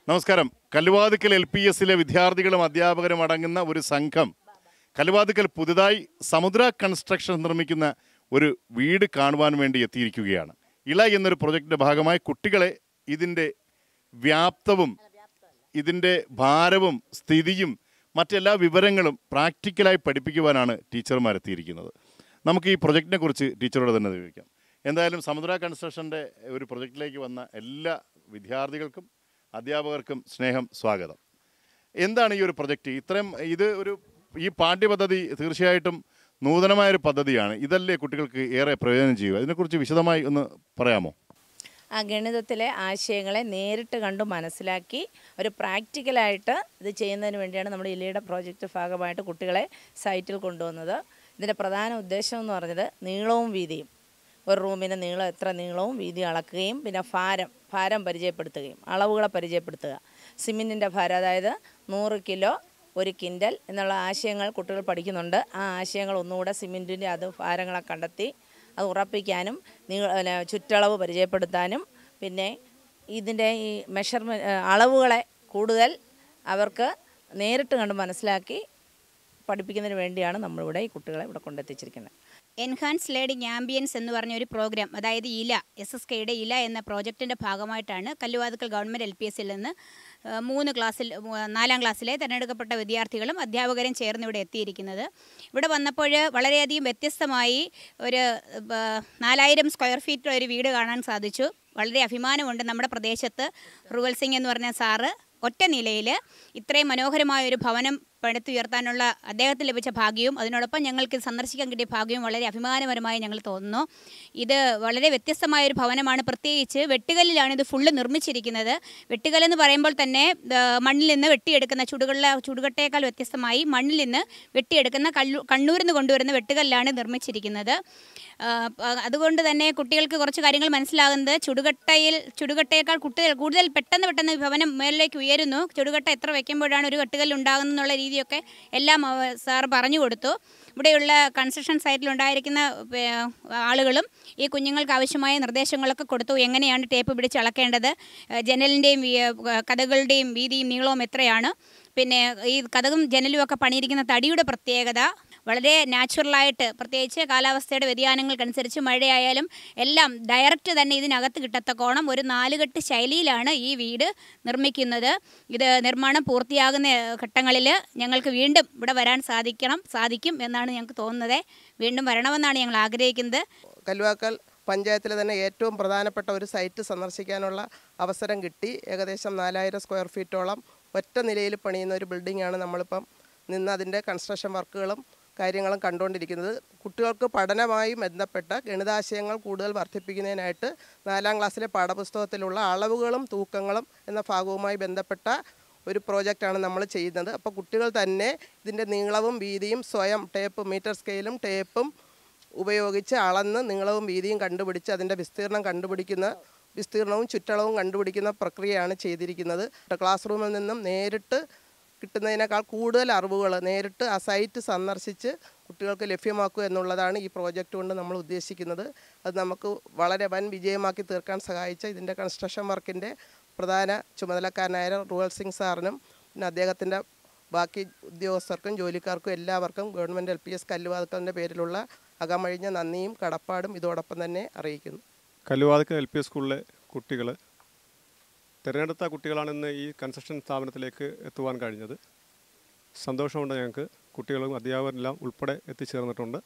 നമസ്കാരം Kalluvathukkal L P എസിലെ വിദ്യാർത്ഥികളും അധ്യാപകരും അടങ്ങുന്ന ഒരു സംഘം കല്ലുവാതുക്കൽ പുതുതായി സമുദ്ര കൺസ്ട്രക്ഷൻ നിർമ്മിക്കുന്ന ഒരു വീട് കാണുവാൻ വേണ്ടി എത്തിയിരിക്കുകയാണ് ഇള എന്നൊരു പ്രൊജക്റ്റിൻ്റെ ഭാഗമായി കുട്ടികളെ ഇതിൻ്റെ വ്യാപ്തവും ഇതിൻ്റെ ഭാരവും സ്ഥിതിയും മറ്റെല്ലാ വിവരങ്ങളും പ്രാക്ടിക്കലായി പഠിപ്പിക്കുവാനാണ് ടീച്ചർമാർ എത്തിയിരിക്കുന്നത് നമുക്ക് ഈ പ്രൊജക്റ്റിനെ കുറിച്ച് ടീച്ചറോട് തന്നെ ചോദിക്കാം എന്തായാലും സമുദ്ര കൺസ്ട്രക്ഷൻ്റെ ഒരു പ്രൊജക്റ്റിലേക്ക് വന്ന എല്ലാ വിദ്യാർത്ഥികൾക്കും അധ്യാപകർക്കും സ്നേഹം സ്വാഗതം എന്താണ് ഈ ഒരു പ്രൊജക്റ്റ് ഇത്രയും ഇത് ഒരു ഈ പാഠ്യപദ്ധതി തീർച്ചയായിട്ടും നൂതനമായൊരു പദ്ധതിയാണ് ഇതല്ലേ കുട്ടികൾക്ക് ഏറെ പ്രയോജനം ചെയ്യുക ഇതിനെക്കുറിച്ച് വിശദമായി ഒന്ന് പറയാമോ ആ ഗണിതത്തിലെ ആശയങ്ങളെ നേരിട്ട് കണ്ടു മനസ്സിലാക്കി ഒരു പ്രാക്ടിക്കലായിട്ട് ഇത് ചെയ്യുന്നതിന് വേണ്ടിയാണ് നമ്മുടെ ഇലയുടെ പ്രോജക്റ്റ് ഭാഗമായിട്ട് കുട്ടികളെ സൈറ്റിൽ കൊണ്ടുവന്നത് ഇതിൻ്റെ പ്രധാന ഉദ്ദേശം എന്ന് പറഞ്ഞത് നീളവും വീതിയും ഒരു റൂമിൻ്റെ നീളം എത്ര നീളവും വീതി അളക്കുകയും പിന്നെ ഭാരം ഭാരം പരിചയപ്പെടുത്തുകയും അളവുകളെ പരിചയപ്പെടുത്തുക സിമെൻറ്റിൻ്റെ ഭാരം അതായത് നൂറ് കിലോ ഒരു കിൻഡൽ എന്നുള്ള ആശയങ്ങൾ കുട്ടികൾ പഠിക്കുന്നുണ്ട് ആ ആശയങ്ങൾ ഒന്നുകൂടെ സിമെൻറ്റിൻ്റെ അത് ഭാരങ്ങളെ കണ്ടെത്തി അത് ഉറപ്പിക്കാനും നീള അല്ല, ചുറ്റളവ് പരിചയപ്പെടുത്താനും പിന്നെ ഇതിൻ്റെ ഈ മെഷർമെൻറ്റ് അളവുകളെ കൂടുതൽ അവർക്ക് നേരിട്ട് കണ്ട് മനസ്സിലാക്കി പഠിപ്പിക്കുന്നതിന് വേണ്ടിയാണ് നമ്മളിവിടെ ഈ കുട്ടികളെ ഇവിടെ കൊണ്ടെത്തിച്ചിരിക്കുന്നത് എൻഹാൻസ് ലേണിംഗ് ആംബിയൻസ് എന്ന് പറഞ്ഞ ഒരു പ്രോഗ്രാം അതായത് ഇല എസ് എസ് കെയുടെ ഇല എന്ന പ്രോജക്റ്റിൻ്റെ ഭാഗമായിട്ടാണ് കല്ലുവാതുക്കൽ ഗവൺമെൻറ് എൽ പി എസിൽ നിന്ന് ആ, മൂന്ന് ക്ലാസ്സിൽ ആ, നാലാം ക്ലാസ്സിലെ തിരഞ്ഞെടുക്കപ്പെട്ട വിദ്യാർത്ഥികളും അധ്യാപകരും ചേർന്ന് ഇവിടെ എത്തിയിരിക്കുന്നത് ഇവിടെ വന്നപ്പോൾ വളരെയധികം വ്യത്യസ്തമായി ഒരു ആ, നാലായിരം സ്ക്വയർ ഫീറ്റ് ഒരു വീട് കാണാൻ സാധിച്ചു വളരെ അഭിമാനമുണ്ട് നമ്മുടെ പ്രദേശത്ത് റുവൽ സിംഗ് എന്ന് പറഞ്ഞ സാറ് ഒറ്റ നിലയിൽ ഇത്രയും മനോഹരമായ ഒരു ഭവനം പടുത്തുയർത്താനുള്ള അദ്ദേഹത്തിന് ലഭിച്ച ഭാഗ്യവും അതിനോടൊപ്പം ഞങ്ങൾക്ക് ഇത് സന്ദർശിക്കാൻ കിട്ടിയ ഭാഗ്യവും വളരെ അഭിമാനപരമായി ഞങ്ങൾ തോന്നുന്നു ഇത് വളരെ വ്യത്യസ്തമായ ഒരു ഭവനമാണ് പ്രത്യേകിച്ച് വെട്ടുകല്ലിലാണ് ഇത് ഫുള്ള് നിർമ്മിച്ചിരിക്കുന്നത് വെട്ടുകല്ലെന്ന് പറയുമ്പോൾ തന്നെ ആ, മണ്ണിൽ നിന്ന് വെട്ടിയെടുക്കുന്ന ചുടുകളിലെ ചുടുകട്ടയേക്കാൾ വ്യത്യസ്തമായി മണ്ണിൽ നിന്ന് വെട്ടിയെടുക്കുന്ന കല്ലു കണ്ണൂരിൽ നിന്ന് കൊണ്ടുവരുന്ന വെട്ടുകല്ലാണ് നിർമ്മിച്ചിരിക്കുന്നത് ആ, പ- അതുകൊണ്ട് തന്നെ കുട്ടികൾക്ക് കുറച്ച് കാര്യങ്ങൾ മനസ്സിലാകുന്നത് ചുടുകട്ടയിൽ ചുടുകട്ടയേക്കാൾ കുട്ടികൾ കൂടുതൽ പെട്ടെന്ന് പെട്ടെന്ന് ഈ ഭവനം മേളിലേക്ക് ഉയരുന്നു ചുടുകട്ട എത്ര വെക്കുമ്പോഴാണ് ഒരു വെട്ടുകല്ല് ഉണ്ടാകുന്നത് എന്നുള്ള രീതിയൊക്കെ എല്ലാം അവ- സാർ പറഞ്ഞു കൊടുത്തു ഇവിടെയുള്ള കൺസ്ട്രക്ഷൻ സൈറ്റിലുണ്ടായിരിക്കുന്ന പേ- ആളുകളും ഈ കുഞ്ഞുങ്ങൾക്ക് ആവശ്യമായ നിർദ്ദേശങ്ങളൊക്കെ കൊടുത്തു എങ്ങനെയാണ് ടേപ്പ് പിടിച്ച് അളക്കേണ്ടത് ഏഹ് ജനലിൻ്റെയും കഥകളുടെയും വീതിയും നീളവും എത്രയാണ് പിന്നെ ഈ കഥകും ജനലും ഒക്കെ പണിയിരിക്കുന്ന തടിയുടെ പ്രത്യേകത വളരെ നാച്ചുറലായിട്ട് പ്രത്യേകിച്ച് കാലാവസ്ഥയുടെ വ്യതിയാനങ്ങൾക്കനുസരിച്ച് മഴയായാലും എല്ലാം ഡയറക്റ്റ് തന്നെ ഇതിനകത്ത് കിട്ടത്തക്കോണം ഒരു നാലുകെട്ട് ശൈലിയിലാണ് ഈ വീട് നിർമ്മിക്കുന്നത് ഇത് നിർമ്മാണം പൂർത്തിയാകുന്ന ഘട്ടങ്ങളിൽ ഞങ്ങൾക്ക് വീണ്ടും ഇവിടെ വരാൻ സാധിക്കണം സാധിക്കും എന്നാണ് ഞങ്ങൾക്ക് തോന്നുന്നത് വീണ്ടും വരണമെന്നാണ് ഞങ്ങൾ ആഗ്രഹിക്കുന്നത് കല്ലുവാക്കൽ പഞ്ചായത്തിലെ തന്നെ ഏറ്റവും പ്രധാനപ്പെട്ട ഒരു സൈറ്റ് സന്ദർശിക്കാനുള്ള അവസരം കിട്ടി ഏകദേശം നാലായിരം സ്ക്വയർ ഫീറ്റോളം ഒറ്റ നിലയിൽ പണിയുന്ന ഒരു ബിൽഡിങ്ങാണ് നമ്മളിപ്പം നിന്ന് അതിൻ്റെ കൺസ്ട്രക്ഷൻ വർക്കുകളും കാര്യങ്ങളും കണ്ടുകൊണ്ടിരിക്കുന്നത് കുട്ടികൾക്ക് പഠനവുമായി ബന്ധപ്പെട്ട ഗണിതാശയങ്ങൾ കൂടുതൽ വർദ്ധിപ്പിക്കുന്നതിനായിട്ട് നാലാം ക്ലാസ്സിലെ പാഠപുസ്തകത്തിലുള്ള അളവുകളും തൂക്കങ്ങളും എന്ന ഭാഗവുമായി ബന്ധപ്പെട്ട ഒരു പ്രോജക്റ്റാണ് നമ്മൾ ചെയ്യുന്നത് അപ്പോൾ കുട്ടികൾ തന്നെ ഇതിൻ്റെ നീളവും വീതിയും സ്വയം ടേപ്പ് മീറ്റർ സ്കെയിലും ടേപ്പും ഉപയോഗിച്ച് അളന്ന് നീളവും വീതിയും കണ്ടുപിടിച്ച് അതിൻ്റെ വിസ്തീർണം കണ്ടുപിടിക്കുന്ന വിസ്തീർണവും ചുറ്റളവും കണ്ടുപിടിക്കുന്ന പ്രക്രിയയാണ് ചെയ്തിരിക്കുന്നത് ക്ലാസ് റൂമിൽ നിന്നും നേരിട്ട് കിട്ടുന്നതിനേക്കാൾ കൂടുതൽ അറിവുകൾ നേരിട്ട് ആ സൈറ്റ് സന്ദർശിച്ച് കുട്ടികൾക്ക് ലഭ്യമാക്കുക എന്നുള്ളതാണ് ഈ പ്രോജക്റ്റ് കൊണ്ട് നമ്മൾ ഉദ്ദേശിക്കുന്നത് അത് നമുക്ക് വളരെ വൻ വിജയമാക്കി തീർക്കാൻ സഹായിച്ച ഇതിൻ്റെ കൺസ്ട്രക്ഷൻ വർക്കിൻ്റെ പ്രധാന ചുമതലക്കാരനായ റൂവൽ സിംഗ് സാറിനും പിന്നെ അദ്ദേഹത്തിൻ്റെ ബാക്കി ഉദ്യോഗസ്ഥർക്കും ജോലിക്കാർക്കും എല്ലാവർക്കും ഗവൺമെൻറ് എൽ പി എസ് കല്ലുവാതുക്കലിൻ്റെ പേരിലുള്ള അകമഴിഞ്ഞ നന്ദിയും കടപ്പാടും ഇതോടൊപ്പം തന്നെ അറിയിക്കുന്നു കല്ലുവാതക്കൽ എൽ പി എസ് സ്കൂളിലെ കുട്ടികൾ തിരഞ്ഞെടുത്ത കുട്ടികളാണ് ഇന്ന് ഈ കൺസ്ട്രക്ഷൻ സ്ഥാപനത്തിലേക്ക് എത്തുവാൻ കഴിഞ്ഞത് സന്തോഷമുണ്ട് ഞങ്ങൾക്ക് കുട്ടികളും അധ്യാപകരെല്ലാം ഉൾപ്പെടെ എത്തിച്ചേർന്നിട്ടുണ്ട്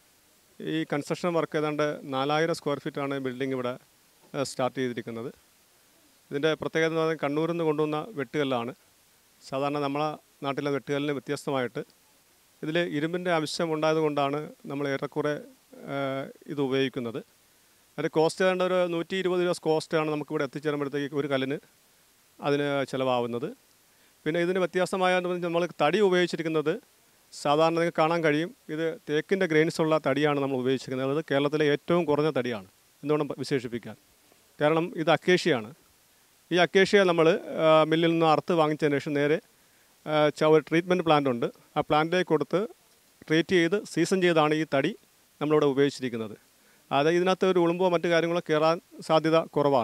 ഈ കൺസ്ട്രക്ഷൻ വർക്ക് ഏതാണ്ട് നാലായിരം സ്ക്വയർ ഫീറ്റാണ് ബിൽഡിംഗ് ഇവിടെ ഏഹ്, സ്റ്റാർട്ട് ചെയ്തിരിക്കുന്നത് ഇതിൻ്റെ പ്രത്യേകത എന്ന് പറഞ്ഞാൽ കണ്ണൂരിൽ നിന്ന് കൊണ്ടുവന്ന വെട്ടുകല്ലാണ് സാധാരണ നമ്മളെ നാട്ടിലെ വെട്ടുകല്ലിന് വ്യത്യസ്തമായിട്ട് ഇതിൽ ഇരുമ്പിൻ്റെ അംശം ഉണ്ടായതുകൊണ്ടാണ് നമ്മൾ ഏറെക്കുറെ ഏഹ്, ഇത് ഉപയോഗിക്കുന്നത് അതിൻ്റെ കോസ്റ്റ് ഏതാണ്ട് ഒരു നൂറ്റി ഇരുപത് രൂപ കോസ്റ്റാണ് നമുക്കിവിടെ എത്തിച്ചേരുമ്പോഴത്തേക്ക് ഒരു കല്ലിന് അതിന് ചിലവാകുന്നത് പിന്നെ ഇതിന് വ്യത്യാസമായ എന്ന് പറഞ്ഞാൽ നമ്മൾ തടി ഉപയോഗിച്ചിരിക്കുന്നത് സാധാരണ നിങ്ങൾക്ക് കാണാൻ കഴിയും ഇത് തേക്കിൻ്റെ ഗ്രെയിൻസ് ഉള്ള തടിയാണ് നമ്മൾ ഉപയോഗിച്ചിരിക്കുന്നത് അത് കേരളത്തിലെ ഏറ്റവും കുറഞ്ഞ തടിയാണ് എന്നുവേണം വിശേഷിപ്പിക്കാൻ കാരണം ഇത് അക്കേഷ്യയാണ് ഈ അക്കേഷ്യ നമ്മൾ മില്ലിൽ നിന്ന് അറുത്ത് വാങ്ങിച്ചതിന് ശേഷം നേരെ ആ, ച- ഒരു ട്രീറ്റ്മെൻറ്റ് പ്ലാന്റ് ഉണ്ട് ആ പ്ലാന്റിലേക്ക് കൊടുത്ത് ട്രീറ്റ് ചെയ്ത് സീസൺ ചെയ്താണ് ഈ തടി നമ്മളിവിടെ ഉപയോഗിച്ചിരിക്കുന്നത് അത് ഇതിനകത്ത് ഒരു ഉളുമ്പോ മറ്റു കാര്യങ്ങളോ കയറാൻ സാധ്യത കുറവാണ്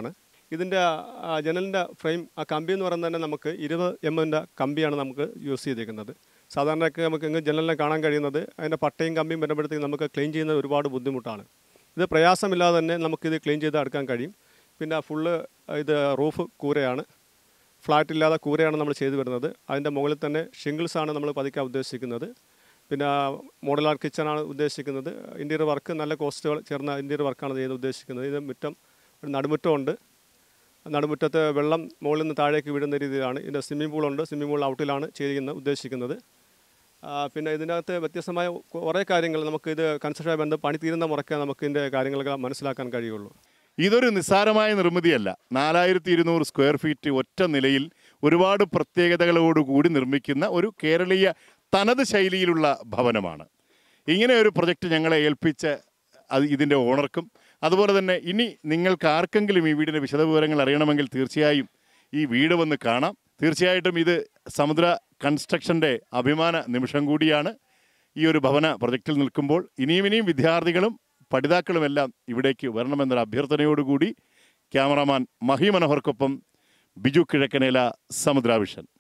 ഇതിൻ്റെ ആ, ജനലിൻ്റെ ഫ്രെയിം ആ കമ്പി എന്ന് പറയുന്നത് തന്നെ നമുക്ക് ഇരുപത് എം എമ്മിൻ്റെ കമ്പിയാണ് നമുക്ക് യൂസ് ചെയ്തിരിക്കുന്നത് സാധാരണയൊക്കെ നമുക്ക് ഇങ്ങ് ജനലിനെ കാണാൻ കഴിയുന്നത് അതിൻ്റെ പട്ടയും കമ്പിയും വരുമ്പോഴത്തേക്ക് നമുക്ക് ക്ലീൻ ചെയ്യുന്നത് ഒരുപാട് ബുദ്ധിമുട്ടാണ് ഇത് പ്രയാസമില്ലാതെ തന്നെ നമുക്കിത് ക്ലീൻ ചെയ്ത് എടുക്കാൻ കഴിയും പിന്നെ ഫുള്ള് ഇത് റൂഫ് കൂരയാണ് ഫ്ലാറ്റ് ഇല്ലാതെ കൂരയാണ് നമ്മൾ ചെയ്തു വരുന്നത് അതിൻ്റെ മുകളിൽ തന്നെ ഷിംഗിൾസ് ആണ് നമ്മൾ പതിക്കാൻ ഉദ്ദേശിക്കുന്നത് പിന്നെ മോഡലാർ കിച്ചണാണ് ഉദ്ദേശിക്കുന്നത് ഇൻറ്റീരിയർ വർക്ക് നല്ല കോസ്റ്റുകൾ ചേർന്ന ഇൻറ്റീരിയർ വർക്കാണ് ചെയ്യാൻ ഉദ്ദേശിക്കുന്നത് ഇത് മുറ്റം ഒരു നടുമുറ്റമുണ്ട് നടുമുറ്റത്ത് വെള്ളം മുകളിൽ നിന്ന് താഴേക്ക് വീഴുന്ന രീതിയിലാണ് ഇതിൻ്റെ സ്വിമ്മിംഗ് പൂളുണ്ട് സ്വിമ്മിംഗ് പൂൾ ഔട്ടിലാണ് ചെയ്യുന്ന ഉദ്ദേശിക്കുന്നത് ആ, പിന്നെ ഇതിനകത്ത് വ്യത്യസ്തമായ കുറേ കാര്യങ്ങൾ നമുക്ക് ഇത് കൺസ്ട്രക്ഷനുമായി ബന്ധം പണി തീരുന്ന മുറയ്ക്ക് നമുക്ക് ഇതിൻ്റെ കാര്യങ്ങളൊക്കെ മനസ്സിലാക്കാൻ കഴിയുള്ളൂ ഇതൊരു നിസ്സാരമായ നിർമ്മിതിയല്ല നാലായിരത്തി ഇരുന്നൂറ് സ്ക്വയർ ഫീറ്റ് ഒറ്റ നിലയിൽ ഒരുപാട് പ്രത്യേകതകളോടുകൂടി നിർമ്മിക്കുന്ന ഒരു കേരളീയ തനത് ശൈലിയിലുള്ള ഭവനമാണ് ഇങ്ങനെ ഒരു പ്രൊജക്റ്റ് ഞങ്ങളെ ഏൽപ്പിച്ച അത് ഇതിൻ്റെ ഓണർക്കും അതുപോലെ തന്നെ ഇനി നിങ്ങൾക്ക് ആർക്കെങ്കിലും ഈ വീടിൻ്റെ വിശദവിവരങ്ങൾ അറിയണമെങ്കിൽ തീർച്ചയായും ഈ വീട് വന്ന് കാണാം തീർച്ചയായിട്ടും ഇത് സമുദ്ര കൺസ്ട്രക്ഷൻ്റെ അഭിമാന നിമിഷം കൂടിയാണ് ഈ ഒരു ഭവന പ്രൊജക്റ്റിൽ നിൽക്കുമ്പോൾ ഇനിയും ഇനിയും വിദ്യാർത്ഥികളും പഠിതാക്കളുമെല്ലാം ഇവിടേക്ക് വരണമെന്നൊരു അഭ്യർത്ഥനയോടുകൂടി ക്യാമറാമാൻ മഹി മനോഹർക്കൊപ്പം ബിജു കിഴക്കനേല സമുദ്രാവിഷൻ